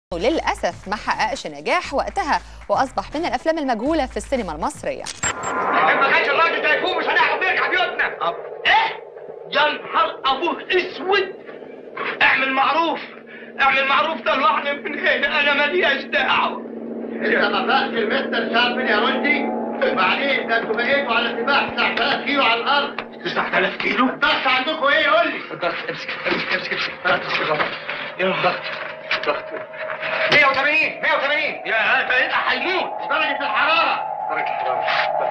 وللأسف ما حققش نجاح وقتها وأصبح من الأفلام المجهولة في السينما المصرية ما كانش الراجل ده يفوق مش هنعرف نرجع بيوتنا ايه يا نهار ابوه اسود اعمل معروف اعمل معروف طلعني من هنا انا ماليش دعوه انت نطقت المستر شاربن يا رشدي بعدين ده انتوا بقيتوا على سباح 9000 كيلو على الارض 9000 كيلو الضغط عندكم ايه قول لي الضغط امسك امسك امسك امسك امسك الضغط يا ضغط ضغط 180 180 يا ده هيموت درجة الحرارة درجة الحرارة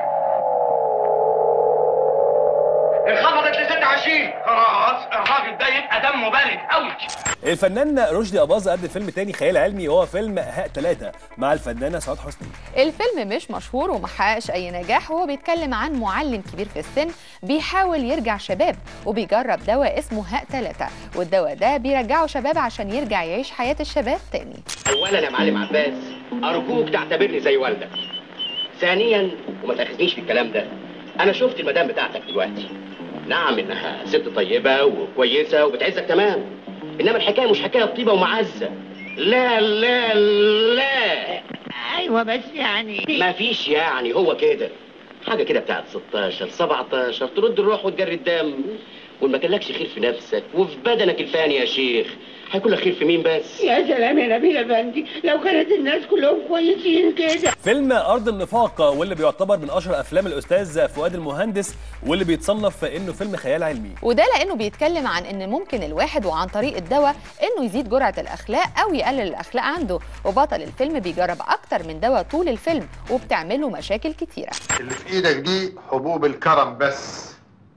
انخفضت ل 26 خلاص الراجل ده يبقى دمه بارد قوي الفنان رشدي أباظة قدم فيلم تاني خيال علمي وهو فيلم هاء ثلاثة مع الفنانة سعاد حسني الفيلم مش مشهور وما حققش أي نجاح وهو بيتكلم عن معلم كبير في السن بيحاول يرجع شباب وبيجرب دواء اسمه هاء ثلاثة والدواء ده بيرجعه شباب عشان يرجع يعيش حياة الشباب تاني اولا يا معلم عباس ارجوك تعتبرني زي والدك ثانيا وما تاخذنيش في الكلام ده انا شفت المدام بتاعتك دلوقتي نعم انها ست طيبه وكويسه وبتعزك تمام انما الحكايه مش حكايه طيبه ومعزه لا لا لا ايوه بس يعني ما فيش يعني هو كده حاجه كده بتاعت 16 17 ترد الروح وتجري الدم وما كانلكش خير في نفسك وفي بدنك الفاني يا شيخ هيكون لك خير في مين بس يا سلام يا نبيل افندي لو كانت الناس كلهم كويسين كده فيلم أرض النفاق واللي بيعتبر من أشهر أفلام الأستاذ فؤاد المهندس واللي بيتصنف إنه فيلم خيال علمي وده لأنه بيتكلم عن إن ممكن الواحد وعن طريق الدواء إنه يزيد جرعة الأخلاق أو يقلل الأخلاق عنده وبطل الفيلم بيجرب أكتر من دواء طول الفيلم وبتعمله مشاكل كتيرة اللي في ايدك دي حبوب الكرم بس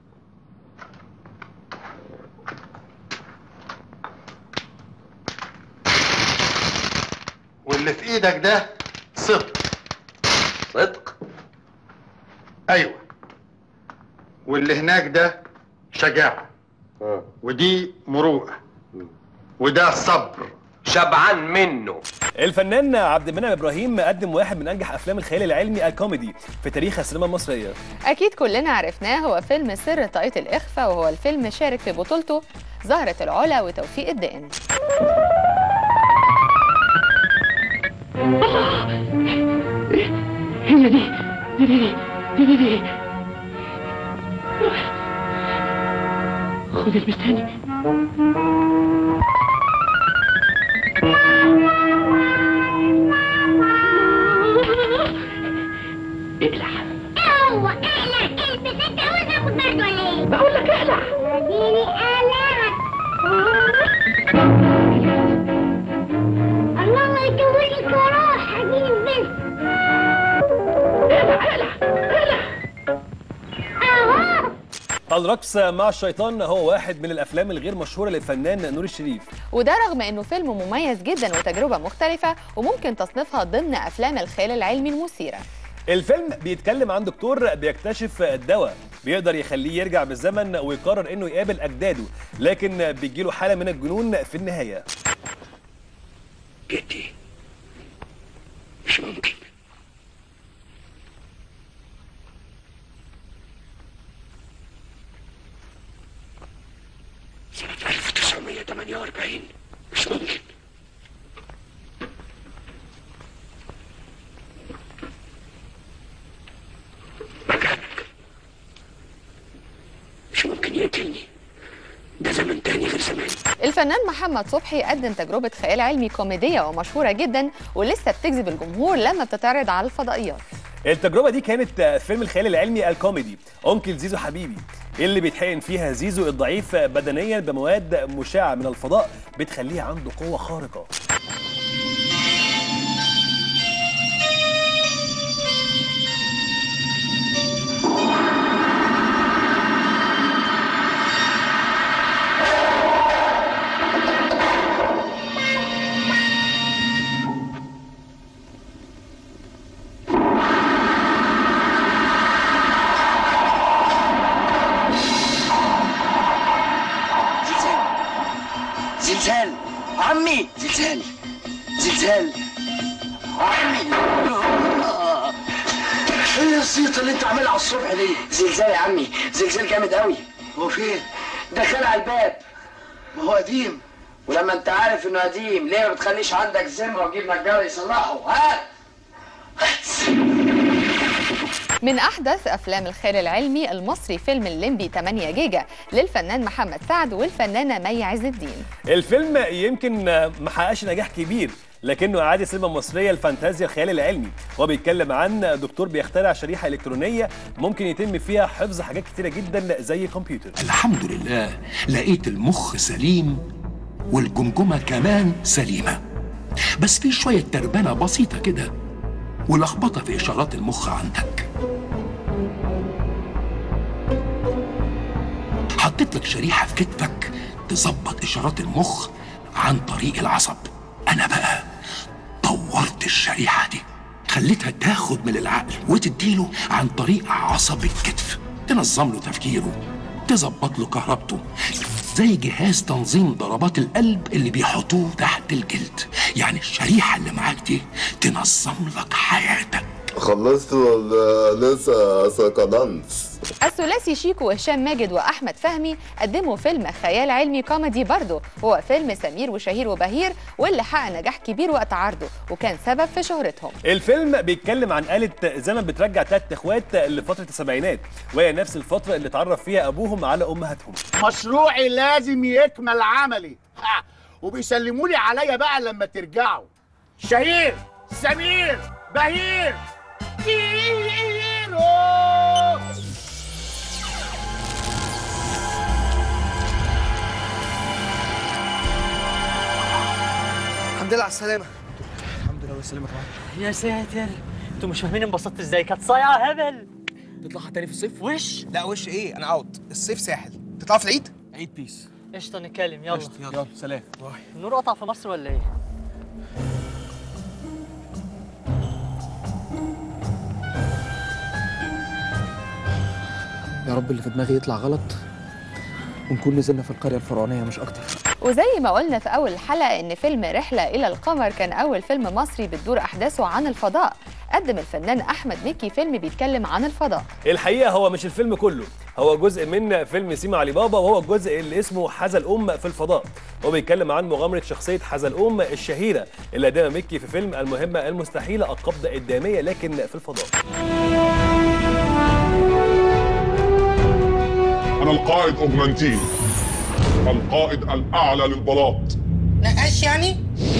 واللي في ايدك ده صدق صدق ايوه واللي هناك ده شجاعة ودي مروءة وده صبر شبعان منه الفنان عبد المنعم إبراهيم قدم واحد من أنجح أفلام الخيال العلمي الكوميدي في تاريخ السينما المصرية أكيد كلنا عرفناه هو فيلم سر طاقية الإخفاء وهو الفيلم شارك في بطولته زهرة العلا وتوفيق الدقن هي دي دي دي دي دي, دي. خد البستاني اقلع هو اقلع البس انت وانا اخد برضه ولا ايه؟ بقول لك اقلع اديني قلعت الله الله يطول لك وراح اديني البس اقلع اقلع اقلع اهو الرقص مع الشيطان هو واحد من الأفلام الغير مشهورة للفنان نور الشريف وده رغم انه فيلم مميز جدا وتجربه مختلفه وممكن تصنيفها ضمن افلام الخيال العلمي المثيره الفيلم بيتكلم عن دكتور بيكتشف دواء بيقدر يخليه يرجع بالزمن ويقرر انه يقابل اجداده لكن بيجيله حاله من الجنون في النهايه جدي مش ممكن سنة 1948 مش ممكن مكانك مش ممكن يقتلني ده زمن تاني غير زماني الفنان محمد صبحي قدم تجربه خيال علمي كوميديه ومشهوره جدا ولسه بتجذب الجمهور لما بتتعرض على الفضائيات التجربه دي كانت فيلم الخيال العلمي الكوميدي انكل زيزو حبيبي اللي بيتحقن فيها زيزو الضعيف بدنيا بمواد مشعه من الفضاء بتخليه عنده قوه خارقه زلزال زلزال عمي زلزال زلزال عمي ايه الصيت اللي انت عاملها على الصبح دي زلزال يا عمي زلزال جامد قوي هو فين ده خلع الباب ما هو قديم ولما انت عارف انه قديم ليه ما بتخليش عندك زمره وتجيب نجار يصلحه ها من أحدث أفلام الخيال العلمي المصري فيلم الليمبي 8 جيجا للفنان محمد سعد والفنانة مي عز الدين الفيلم يمكن ما حققش نجاح كبير لكنه إعادة سينما مصرية الفانتازيا الخيال العلمي هو بيتكلم عن دكتور بيخترع شريحة إلكترونية ممكن يتم فيها حفظ حاجات كتيرة جدا زي كمبيوتر الحمد لله لقيت المخ سليم والجمجمة كمان سليمة بس في شوية تربنة بسيطة كده ولخبطة في إشارات المخ عندك حطيت لك شريحة في كتفك تظبط إشارات المخ عن طريق العصب أنا بقى طورت الشريحة دي خليتها تاخد من العقل وتديله عن طريق عصب الكتف تنظم له تفكيره تظبط له كهربته زي جهاز تنظيم ضربات القلب اللي بيحطوه تحت الجلد يعني الشريحة اللي معاك دي تنظم لك حياتك خلصت ولا لسه سكنت الثلاثي شيكو وهشام ماجد واحمد فهمي قدموا فيلم خيال علمي كوميدي برضه هو فيلم سمير وشهير وبهير واللي حقق نجاح كبير وقت عرضه وكان سبب في شهرتهم الفيلم بيتكلم عن آلة زمن بترجع تلات اخوات لفترة السبعينات وهي نفس الفترة اللي اتعرف فيها ابوهم على امهاتهم مشروعي لازم يكمل عملي ها وبيسلموا لي عليا بقى لما ترجعوا شهير سمير بهير كيرو الحمد لله على السلامة الحمد لله والسلامة طبعا يا ساتر انتوا مش فاهمين انبسطت ازاي كانت صايعه هبل تطلعها تاني في الصيف؟ وش لا وش ايه انا اوت الصيف ساحل تطلعوا في العيد؟ عيد بيس قشطه نتكلم يلا قشطة، يلا سلام النور قطع في مصر ولا ايه يا رب اللي في دماغي يطلع غلط ونكون نزلنا في القرية الفرعونية مش أكتر وزي ما قلنا في أول الحلقة إن فيلم رحلة إلى القمر كان أول فيلم مصري بتدور أحداثه عن الفضاء قدم الفنان أحمد مكي فيلم بيتكلم عن الفضاء الحقيقة هو مش الفيلم كله هو جزء من فيلم سيما علي بابا وهو الجزء اللي اسمه حزلقوم في الفضاء هو بيتكلم عن مغامرة شخصية حزلقوم الشهيرة اللي قدمها مكي في فيلم المهمة المستحيلة القبضة الدامية لكن في الفضاء أنا القائد أوجمانتين القائد الأعلى للبلاط نقاش يعني؟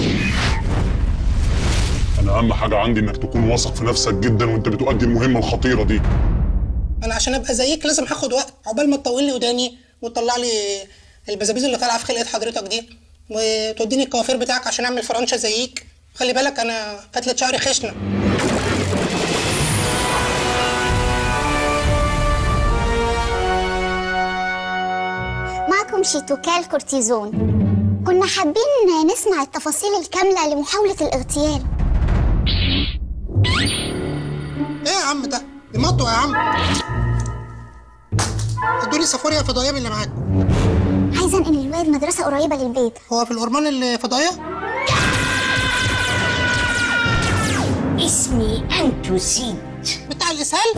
أنا أهم حاجة عندي إنك تكون واثق في نفسك جدا وأنت بتؤدي المهمة الخطيرة دي انا عشان ابقى زيك لازم هاخد وقت عقبال ما تطول لي وداني وتطلع لي البزابيز اللي طالعه في خلقه حضرتك دي وتوديني الكوافير بتاعك عشان اعمل فرنشه زيك خلي بالك انا فتله شعري خشنه معكم شيتوكال كورتيزون كنا حابين نسمع التفاصيل الكاملة لمحاولة الاغتيال ايه يا عم ده دي مطوه يا عم ادوني سفوريا فضائيه من اللي معاك عايزة انقل الواد مدرسة قريبة للبيت هو في الأورمان الفضائية؟ اسمي أنتوسيد بتاع الإسهال؟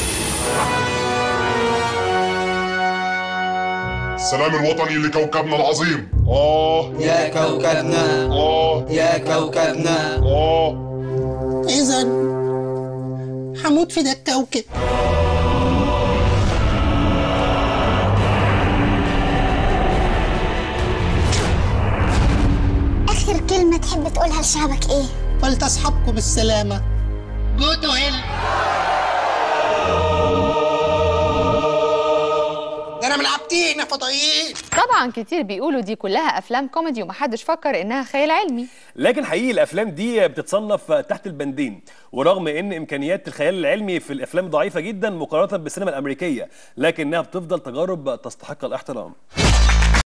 السلام الوطني لكوكبنا العظيم آه يا كوكبنا آه يا كوكبنا آه إذا هموت في ده الكوكب آخر كلمة تحب تقولها لشعبك إيه؟ فلتصحبكم بالسلامة جود ويل ده أنا من عابدين يا فضائيين طبعا كتير بيقولوا دي كلها أفلام كوميدي ومحدش فكر إنها خيال علمي لكن حقيقي الافلام دي بتتصنف تحت البندين ورغم ان امكانيات الخيال العلمي في الافلام ضعيفه جدا مقارنه بالسينما الامريكيه لكنها بتفضل تجارب تستحق الاحترام